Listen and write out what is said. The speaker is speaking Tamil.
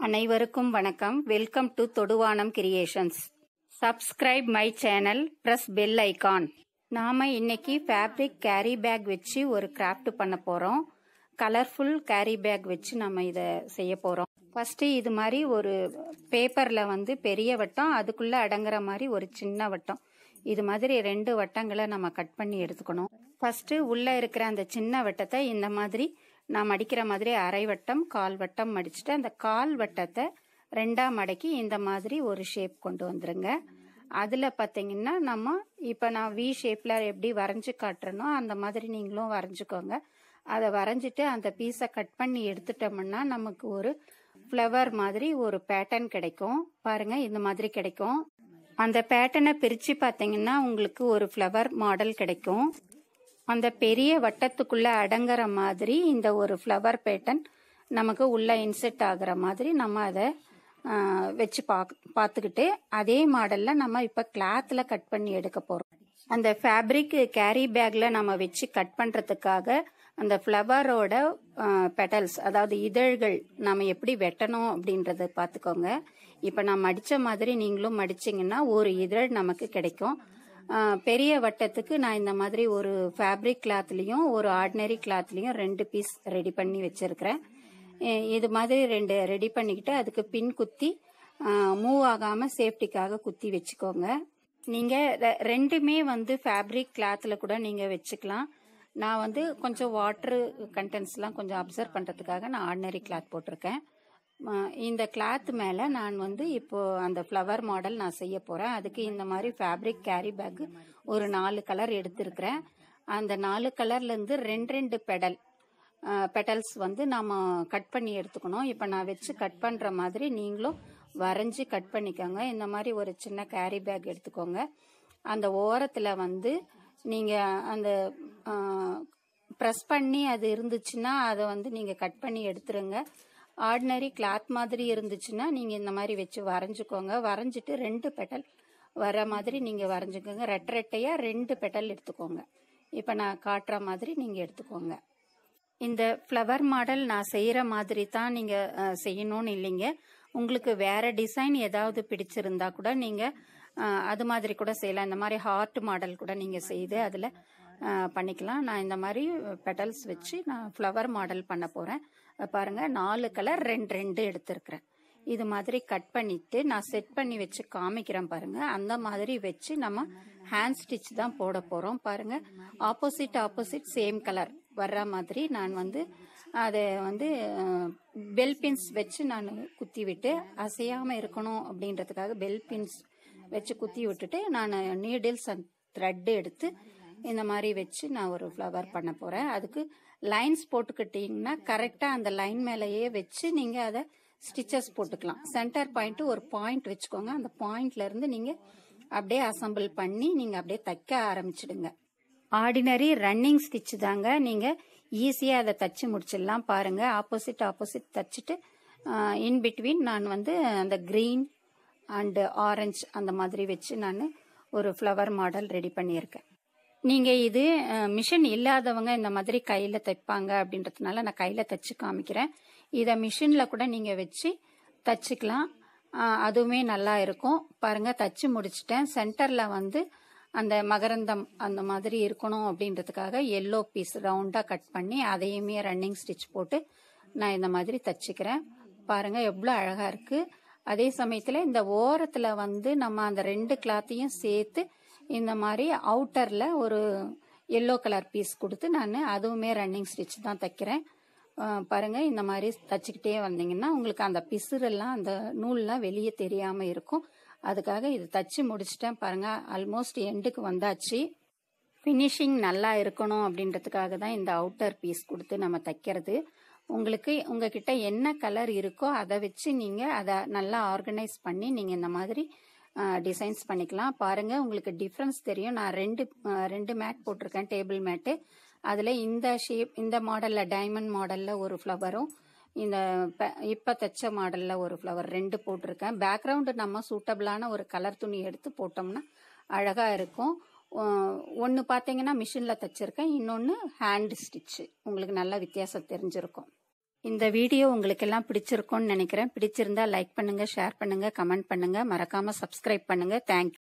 அனைவருக்கும் வணக்கம் welcome to Thoduvanam creations subscribe my channel press bell icon நாம இன்னைக்கு ஃபேப்ரிக் கேரி பேக் வச்சு ஒரு கிராஃப்ட் பண்ண போறோம் கலர்ஃபுல் கேரி பேக் வச்சு நம்ம இதை செய்ய போறோம் ஃபர்ஸ்ட் இது மாதிரி ஒரு பேப்பர்ல வந்து பெரிய வட்டம் அதுக்குள்ள அடங்குற மாதிரி ஒரு சின்ன வட்டம் இது மாதிரி ரெண்டு வட்டங்களை நம்ம கட் பண்ணி எடுத்துக்கணும் ஃபர்ஸ்ட் உள்ள இருக்கிற அந்த சின்ன வட்டத்தை இந்த மாதிரி நான் மடிக்கிற மாதிரி அரை வட்டம் கால் வட்டம் மடிச்சுட்டு அந்த கால் வட்டத்தை ரெண்டா மடக்கி இந்த மாதிரி ஒரு ஷேப் கொண்டு வந்துருங்க அதில் பார்த்தீங்கன்னா நம்ம இப்போ நான் வி ஷேப்பில் எப்படி வரைஞ்சி காட்டுறனோ அந்த மாதிரி நீங்களும் வரைஞ்சிக்கோங்க அதை வரைஞ்சிட்டு அந்த பீஸை கட் பண்ணி எடுத்துட்டோம்னா நமக்கு ஒரு ஃப்ளவர் மாதிரி ஒரு பேட்டர்ன் கிடைக்கும் பாருங்க இந்த மாதிரி கிடைக்கும் அந்த பேட்டர்னை பிரித்து பார்த்தீங்கன்னா உங்களுக்கு ஒரு ஃப்ளவர் மாடல் கிடைக்கும் அந்த பெரிய வட்டத்துக்குள்ள அடங்குற மாதிரி இந்த ஒரு ஃப்ளவர் பேட்டர்ன் நமக்கு உள்ள இன்செர்ட் ஆகுற மாதிரி நம்ம அதை வச்சு பாக் பார்த்துக்கிட்டு அதே மாடலில் நம்ம இப்போ கிளாத்தில் கட் பண்ணி எடுக்க போகிறோம் அந்த ஃபேப்ரிக் கேரி பேக்கில் நம்ம வச்சு கட் பண்ணுறதுக்காக அந்த ஃப்ளவரோட பெட்டல்ஸ் அதாவது இதழ்கள் நம்ம எப்படி வெட்டணும் அப்படின்றத பார்த்துக்கோங்க இப்போ நான் மடித்த மாதிரி நீங்களும் மடிச்சிங்கன்னா ஒரு இதழ் நமக்கு கிடைக்கும் பெரிய வட்டத்துக்கு நான் இந்த மாதிரி ஒரு ஃபேப்ரிக் கிளாத்லேயும் ஒரு ஆர்டினரி கிளாத்லேயும் ரெண்டு பீஸ் ரெடி பண்ணி வச்சுருக்கிறேன் இது மாதிரி ரெண்டு ரெடி பண்ணிக்கிட்டு அதுக்கு பின் குத்தி மூவ் ஆகாமல் சேஃப்டிக்காக குத்தி வச்சுக்கோங்க நீங்கள் ரெண்டுமே வந்து ஃபேப்ரிக் கிளாத்தில் கூட நீங்கள் வச்சுக்கலாம் நான் வந்து கொஞ்சம் வாட்ரு கண்டென்ட்ஸ்லாம் கொஞ்சம் அப்சர்வ் பண்ணுறதுக்காக நான் ஆர்டினரி கிளாத் போட்டிருக்கேன் இந்த கிளாத் மேலே நான் வந்து இப்போ அந்த ஃப்ளவர் மாடல் நான் செய்ய போகிறேன் அதுக்கு இந்த மாதிரி ஃபேப்ரிக் கேரி பேக் ஒரு நாலு கலர் எடுத்திருக்கிறேன் அந்த நாலு கலர்லேருந்து ரெண்டு ரெண்டு பெடல் பெட்டல்ஸ் வந்து நாம் கட் பண்ணி எடுத்துக்கணும் இப்போ நான் வச்சு கட் பண்ணுற மாதிரி நீங்களும் வரைஞ்சி கட் பண்ணிக்கோங்க இந்த மாதிரி ஒரு சின்ன கேரி பேக் எடுத்துக்கோங்க அந்த ஓரத்தில் வந்து நீங்கள் அந்த ப்ரெஸ் பண்ணி அது இருந்துச்சுன்னா அதை வந்து நீங்கள் கட் பண்ணி எடுத்துருங்க ஆர்டினரி கிளாத் மாதிரி இருந்துச்சுன்னா நீங்கள் இந்த மாதிரி வச்சு வரைஞ்சிக்கோங்க வரைஞ்சிட்டு ரெண்டு பெட்டல் வர மாதிரி நீங்கள் வரைஞ்சிக்கோங்க ரெட்டை ரெட்டையாக ரெண்டு பெட்டல் எடுத்துக்கோங்க இப்போ நான் காட்டுற மாதிரி நீங்கள் எடுத்துக்கோங்க இந்த ஃப்ளவர் மாடல் நான் செய்கிற மாதிரி தான் நீங்கள் செய்யணும்னு இல்லைங்க உங்களுக்கு வேற டிசைன் ஏதாவது பிடிச்சிருந்தா கூட நீங்கள் அது மாதிரி கூட செய்யலாம் இந்த மாதிரி ஹார்ட் மாடல் கூட நீங்கள் செய்து அதில் பண்ணிக்கலாம் நான் இந்த மாதிரி பெட்டல்ஸ் வச்சு நான் ஃப்ளவர் மாடல் பண்ண போகிறேன் பாருங்கள் நாலு கலர் ரெண்டு ரெண்டு எடுத்திருக்கிறேன் இது மாதிரி கட் பண்ணிட்டு நான் செட் பண்ணி வச்சு காமிக்கிறேன் பாருங்க அந்த மாதிரி வச்சு நம்ம ஹேண்ட் ஸ்டிச் தான் போட போகிறோம் பாருங்க ஆப்போசிட் ஆப்போசிட் சேம் கலர் வர்ற மாதிரி நான் வந்து அதை வந்து பெல் பின்ஸ் வச்சு நான் குத்தி விட்டு அசையாமல் இருக்கணும் அப்படின்றதுக்காக பெல் பின்ஸ் வச்சு குத்தி விட்டுட்டு நான் நீடில்ஸ் அண்ட் த்ரெட்டு எடுத்து இந்த மாதிரி வச்சு நான் ஒரு ஃப்ளவர் பண்ண போகிறேன் அதுக்கு லைன்ஸ் போட்டுக்கிட்டிங்கன்னா கரெக்டாக அந்த லைன் மேலேயே வச்சு நீங்கள் அதை ஸ்டிச்சஸ் போட்டுக்கலாம் சென்டர் பாயிண்ட்டு ஒரு பாயிண்ட் வச்சுக்கோங்க அந்த பாயிண்ட்லேருந்து நீங்கள் அப்படியே அசம்பிள் பண்ணி நீங்கள் அப்படியே தைக்க ஆரம்பிச்சிடுங்க ஆர்டினரி ரன்னிங் ஸ்டிச் தாங்க நீங்கள் ஈஸியாக அதை தச்சு முடிச்சிடலாம் பாருங்கள் ஆப்போசிட் ஆப்போசிட் தச்சுட்டு இன் பிட்வீன் நான் வந்து அந்த க்ரீன் அண்டு ஆரஞ்சு அந்த மாதிரி வச்சு நான் ஒரு ஃப்ளவர் மாடல் ரெடி பண்ணியிருக்கேன் நீங்கள் இது மிஷின் இல்லாதவங்க இந்த மாதிரி கையில் தைப்பாங்க அப்படின்றதுனால நான் கையில் தைச்சு காமிக்கிறேன் இதை மிஷினில் கூட நீங்கள் வச்சு தச்சுக்கலாம் அதுவுமே நல்லா இருக்கும் பாருங்கள் தச்சு முடிச்சிட்டேன் சென்டரில் வந்து அந்த மகரந்தம் அந்த மாதிரி இருக்கணும் அப்படின்றதுக்காக எல்லோ பீஸ் ரவுண்டாக கட் பண்ணி அதையுமே ரன்னிங் ஸ்டிச் போட்டு நான் இந்த மாதிரி தச்சுக்கிறேன் பாருங்கள் எவ்வளோ அழகாக இருக்குது அதே சமயத்தில் இந்த ஓரத்தில் வந்து நம்ம அந்த ரெண்டு கிளாத்தையும் சேர்த்து இந்த மாதிரி அவுட்டரில் ஒரு எல்லோ கலர் பீஸ் கொடுத்து நான் அதுவுமே ரன்னிங் ஸ்டிச் தான் தைக்கிறேன் பாருங்கள் இந்த மாதிரி தச்சுக்கிட்டே வந்தீங்கன்னா உங்களுக்கு அந்த பிசுரெல்லாம் அந்த நூல்லாம் வெளியே தெரியாமல் இருக்கும் அதுக்காக இது தச்சு முடிச்சிட்டேன் பாருங்கள் ஆல்மோஸ்ட் எண்டுக்கு வந்தாச்சு ஃபினிஷிங் நல்லா இருக்கணும் அப்படின்றதுக்காக தான் இந்த அவுட்டர் பீஸ் கொடுத்து நம்ம தைக்கிறது உங்களுக்கு உங்ககிட்ட என்ன கலர் இருக்கோ அதை வச்சு நீங்கள் அதை நல்லா ஆர்கனைஸ் பண்ணி நீங்கள் இந்த மாதிரி டிசைன்ஸ் பண்ணிக்கலாம் பாருங்கள் உங்களுக்கு டிஃப்ரென்ஸ் தெரியும் நான் ரெண்டு ரெண்டு மேட் போட்டிருக்கேன் டேபிள் மேட்டு அதில் இந்த ஷேப் இந்த மாடலில் டைமண்ட் மாடலில் ஒரு ஃப்ளவரும் இந்த இப்போ தைச்ச மாடலில் ஒரு ஃப்ளவர் ரெண்டு போட்டிருக்கேன் பேக்ரவுண்டு நம்ம சூட்டபிளான ஒரு கலர் துணி எடுத்து போட்டோம்னா அழகாக இருக்கும் ஒன்று பார்த்தீங்கன்னா மிஷினில் தைச்சிருக்கேன் இன்னொன்று ஹேண்ட் ஸ்டிச்சு உங்களுக்கு நல்ல வித்தியாசம் தெரிஞ்சிருக்கும் இந்த வீடியோ உங்களுக்கு எல்லாம் பிடிச்சிருக்கும்னு நினைக்கிறேன் பிடிச்சிருந்தா லைக் பண்ணுங்க ஷேர் பண்ணுங்க கமெண்ட் பண்ணுங்க மறக்காம சப்ஸ்கிரைப் பண்ணுங்க தேங்க்யூ